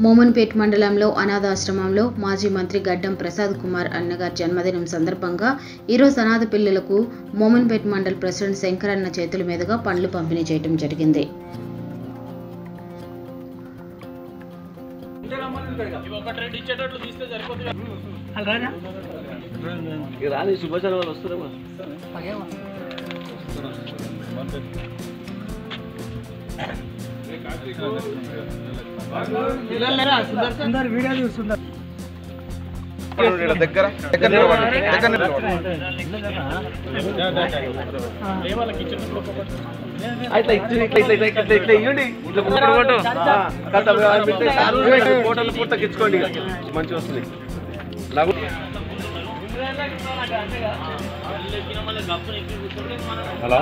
మోమన్పేట్ మండలంలో అనాథాశ్రమంలో మాజీ మంత్రి గడ్డం ప్రసాద్ కుమార్ అన్నగారి జన్మదినం సందర్భంగా ఈరోజు అనాథ పిల్లలకు మోమన్పేట్ మండల్ ప్రెసిడెంట్ శంకరన్న చేతుల మీదుగా పండ్లు పంపిణీ చేయడం జరిగింది ఇక రాని శుభాచారం వాళ్ళు వస్తారమ్మా దగ్గర దగ్గర నిలబడండి. దగ్గర నిలబడండి. ఇట్లా ఇచ్చి ఇట్లా ఇట్లా ఇట్లా ఇట్లా ఇట్లా ఇవ్వండి ఇట్లా ఫోటో ఫోటో కథ పెట్టి సారు ఫోటోలు పూర్తి ఇచ్చుకోండి ఇక మంచిగా వస్తుంది లఘు హలో